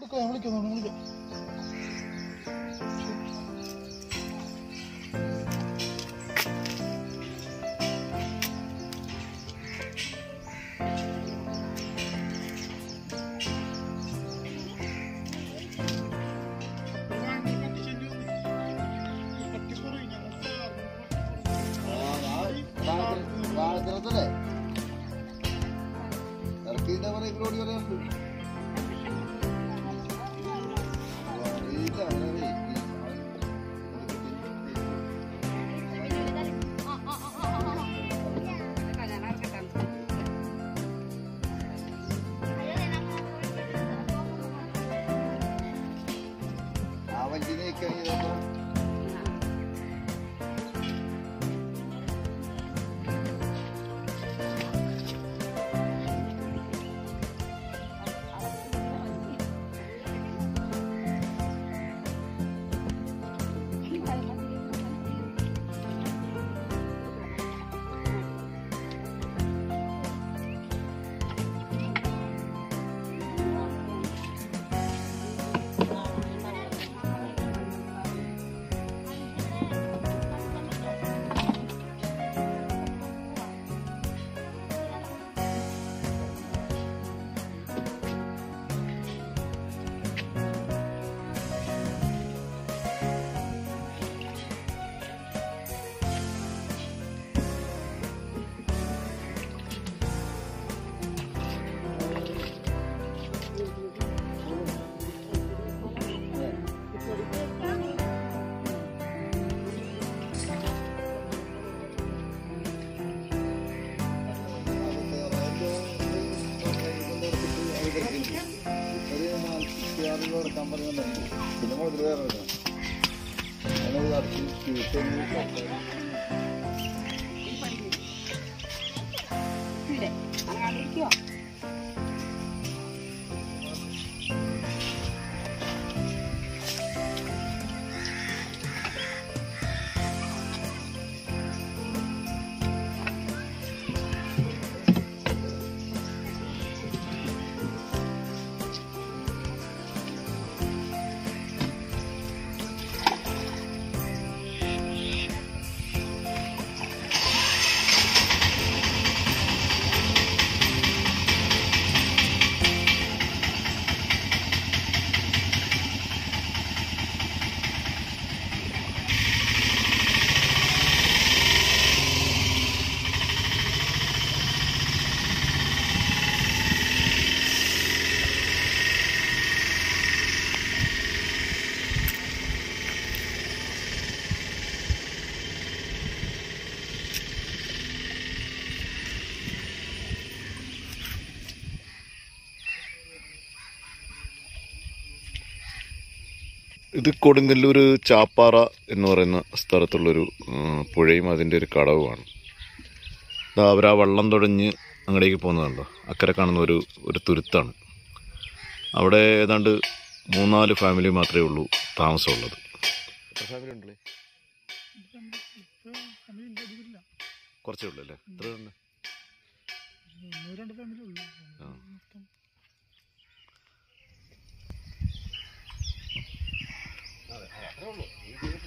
എടുക്കാം ഞാൻ വിളിക്കാം ഞാൻ വിളിക്കാം വാഴത്തിനത്തല്ലേ ഇറക്കിന്റെ പറയും ഓടി പറയാനുണ്ട് അറിയില്ല അവനെ ആ വഞ്ചി നീക്കാൻ ഇതൊക്കെ പിന്നെ മുതൽ വേറെ അതിനത് അടച്ച് തീർച്ചയായും ഇത് കൊടുങ്ങല്ലൂർ ചാപ്പാറ എന്ന് പറയുന്ന സ്ഥലത്തുള്ളൊരു ഉം, പുഴയും അതിൻ്റെ ഒരു കടവുമാണ് ഇതാ അവർ ആ വള്ളം തുഴഞ്ഞ് അങ്ങടേക്ക് പോകുന്നതുണ്ടോ അക്കരെ കാണുന്ന ഒരു ഒരു തുരുത്താണ് അവിടെ ഏതാണ്ട് മൂന്നാല് ഫാമിലി മാത്രമേ ഉള്ളൂ താമസമുള്ളത് ഫാമിലി ഉണ്ടല്ലേ കുറച്ചേ ഉള്ളൂ അല്ലേ എത്ര ഉണ്ട് ഒന്നോ രണ്ട് ഫാമിലി ഉള്ളൂ ആ. മൊത്തം അത്രേ ഉള്ളൂ